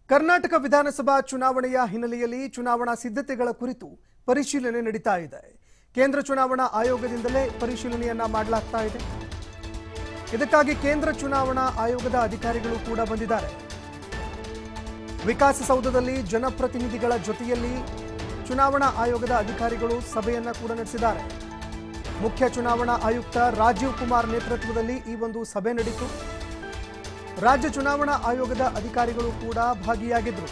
ಕರ್ನಾಟಕ ವಿಧಾನಸಭಾ ಚುನಾವಣೆಯ ಹಿನ್ನೆಲೆಯಲ್ಲಿ ಚುನಾವಣಾ ಸಿದ್ಧತೆಗಳ ಕುರಿತು ಪರಿಶೀಲನೆ ನಡೀತಾ ಇದೆ ಕೇಂದ್ರ ಚುನಾವಣಾ ಆಯೋಗದಿಂದಲೇ ಪರಿಶೀಲನೆಯನ್ನ ಮಾಡಲಾಗ್ತಾ ಇದೆ ಇದಕ್ಕಾಗಿ ಕೇಂದ್ರ ಚುನಾವಣಾ ಆಯೋಗದ ಅಧಿಕಾರಿಗಳು ಕೂಡ ಬಂದಿದ್ದಾರೆ ವಿಕಾಸಸೌಧದಲ್ಲಿ ಜನಪ್ರತಿನಿಧಿಗಳ ಜೊತೆಯಲ್ಲಿ ಚುನಾವಣಾ ಆಯೋಗದ ಅಧಿಕಾರಿಗಳು ಸಭೆಯನ್ನ ಕೂಡ ನಡೆಸಿದ್ದಾರೆ ಮುಖ್ಯ ಚುನಾವಣಾ ಆಯುಕ್ತ ರಾಜೀವ್ ಕುಮಾರ್ ನೇತೃತ್ವದಲ್ಲಿ ಈ ಒಂದು ಸಭೆ ನಡೀತು ರಾಜ್ಯ ಚುನಾವಣಾ ಆಯೋಗದ ಅಧಿಕಾರಿಗಳು ಕೂಡ ಭಾಗಿಯಾಗಿದ್ದರು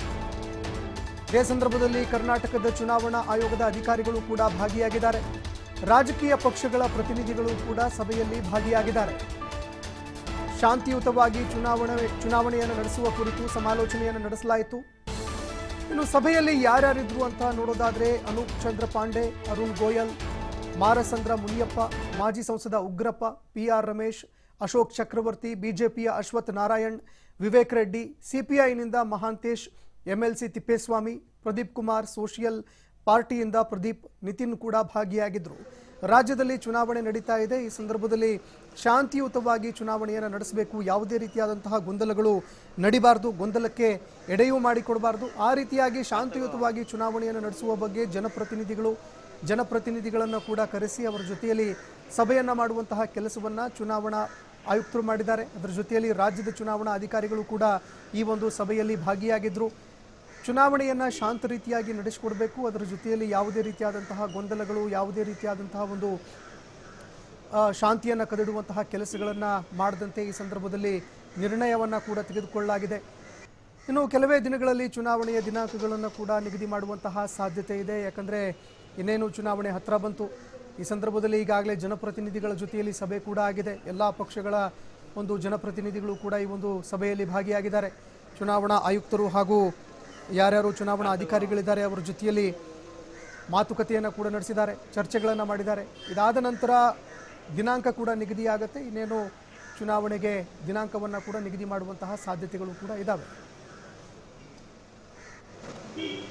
ಇದೇ ಸಂದರ್ಭದಲ್ಲಿ ಕರ್ನಾಟಕದ ಚುನಾವಣಾ ಆಯೋಗದ ಅಧಿಕಾರಿಗಳು ಕೂಡ ಭಾಗಿಯಾಗಿದ್ದಾರೆ ರಾಜಕೀಯ ಪಕ್ಷಗಳ ಪ್ರತಿನಿಧಿಗಳು ಕೂಡ ಸಭೆಯಲ್ಲಿ ಭಾಗಿಯಾಗಿದ್ದಾರೆ ಶಾಂತಿಯುತವಾಗಿ ಚುನಾವಣೆ ಚುನಾವಣೆಯನ್ನು ನಡೆಸುವ ಕುರಿತು ಸಮಾಲೋಚನೆಯನ್ನು ನಡೆಸಲಾಯಿತು ಇನ್ನು ಸಭೆಯಲ್ಲಿ ಯಾರ್ಯಾರಿದ್ರು ಅಂತ ನೋಡೋದಾದ್ರೆ ಅನೂಪ್ ಚಂದ್ರ ಪಾಂಡೆ ಅರುಣ್ ಗೋಯಲ್ ಮಾರಸಂದ್ರ ಮುನಿಯಪ್ಪ ಮಾಜಿ ಸಂಸದ ಉಗ್ರಪ್ಪ ಪಿ ಆರ್ ರಮೇಶ್ ಅಶೋಕ್ ಚಕ್ರವರ್ತಿ ಬಿಜೆಪಿಯ ಅಶ್ವಥ್ ನಾರಾಯಣ್ ವಿವೇಕ್ ರೆಡ್ಡಿ ಸಿಪಿಐನಿಂದ ಮಹಾಂತೇಶ್ ಎಂಎಲ್ಸಿ ತಿಪ್ಪೇಸ್ವಾಮಿ ಪ್ರದೀಪ್ ಕುಮಾರ್ ಸೋಷಿಯಲ್ ಪಾರ್ಟಿಯಿಂದ ಪ್ರದೀಪ್ ನಿತಿನ್ ಕೂಡ ಭಾಗಿಯಾಗಿದ್ದರು ರಾಜ್ಯದಲ್ಲಿ ಚುನಾವಣೆ ನಡೀತಾ ಇದೆ ಈ ಸಂದರ್ಭದಲ್ಲಿ ಶಾಂತಿಯುತವಾಗಿ ಚುನಾವಣೆಯನ್ನು ನಡೆಸಬೇಕು ಯಾವುದೇ ರೀತಿಯಾದಂತಹ ಗೊಂದಲಗಳು ನಡಿಬಾರ್ದು ಗೊಂದಲಕ್ಕೆ ಎಡೆಯೂ ಮಾಡಿಕೊಡಬಾರ್ದು ಆ ರೀತಿಯಾಗಿ ಶಾಂತಿಯುತವಾಗಿ ಚುನಾವಣೆಯನ್ನು ನಡೆಸುವ ಬಗ್ಗೆ ಜನಪ್ರತಿನಿಧಿಗಳು ಜನಪ್ರತಿನಿಧಿಗಳನ್ನು ಕೂಡ ಕರೆಸಿ ಅವರ ಜೊತೆಯಲ್ಲಿ ಸಭೆಯನ್ನು ಮಾಡುವಂತಹ ಕೆಲಸವನ್ನು ಚುನಾವಣಾ ಆಯುಕ್ತರು ಮಾಡಿದ್ದಾರೆ ಅದರ ಜೊತೆಯಲ್ಲಿ ರಾಜ್ಯದ ಚುನಾವಣಾ ಅಧಿಕಾರಿಗಳು ಕೂಡ ಈ ಒಂದು ಸಭೆಯಲ್ಲಿ ಭಾಗಿಯಾಗಿದ್ದರು ಚುನಾವಣೆಯನ್ನು ಶಾಂತ ರೀತಿಯಾಗಿ ನಡೆಸಿಕೊಡಬೇಕು ಅದರ ಜೊತೆಯಲ್ಲಿ ಯಾವುದೇ ರೀತಿಯಾದಂತಹ ಗೊಂದಲಗಳು ಯಾವುದೇ ರೀತಿಯಾದಂತಹ ಒಂದು ಆ, ಶಾಂತಿಯನ್ನು ಕದಡುವಂತಹ ಕೆಲಸಗಳನ್ನು ಮಾಡದಂತೆ ಈ ಸಂದರ್ಭದಲ್ಲಿ ನಿರ್ಣಯವನ್ನು ಕೂಡ ತೆಗೆದುಕೊಳ್ಳಲಾಗಿದೆ ಇನ್ನು ಕೆಲವೇ ದಿನಗಳಲ್ಲಿ ಚುನಾವಣೆಯ ದಿನಾಂಕಗಳನ್ನು ಕೂಡ ನಿಗದಿ ಮಾಡುವಂತಹ ಸಾಧ್ಯತೆ ಇದೆ ಯಾಕಂದರೆ ಇನ್ನೇನು ಚುನಾವಣೆ ಹತ್ತಿರ ಬಂತು ಈ ಸಂದರ್ಭದಲ್ಲಿ ಈಗಾಗಲೇ ಜನಪ್ರತಿನಿಧಿಗಳ ಜೊತೆಯಲ್ಲಿ ಸಭೆ ಕೂಡ ಆಗಿದೆ ಎಲ್ಲ ಪಕ್ಷಗಳ ಒಂದು ಜನಪ್ರತಿನಿಧಿಗಳು ಕೂಡ ಈ ಒಂದು ಸಭೆಯಲ್ಲಿ ಭಾಗಿಯಾಗಿದ್ದಾರೆ ಚುನಾವಣಾ ಆಯುಕ್ತರು ಹಾಗೂ ಯಾರ್ಯಾರು ಚುನಾವಣಾ ಅಧಿಕಾರಿಗಳಿದ್ದಾರೆ ಅವರ ಜೊತೆಯಲ್ಲಿ ಮಾತುಕತೆಯನ್ನು ಕೂಡ ನಡೆಸಿದ್ದಾರೆ ಚರ್ಚೆಗಳನ್ನು ಮಾಡಿದ್ದಾರೆ ಇದಾದ ನಂತರ ದಿನಾಂಕ ಕೂಡ ನಿಗದಿಯಾಗುತ್ತೆ ಇನ್ನೇನು ಚುನಾವಣೆಗೆ ದಿನಾಂಕವನ್ನು ಕೂಡ ನಿಗದಿ ಮಾಡುವಂತಹ ಸಾಧ್ಯತೆಗಳು ಕೂಡ ಇದ್ದಾವೆ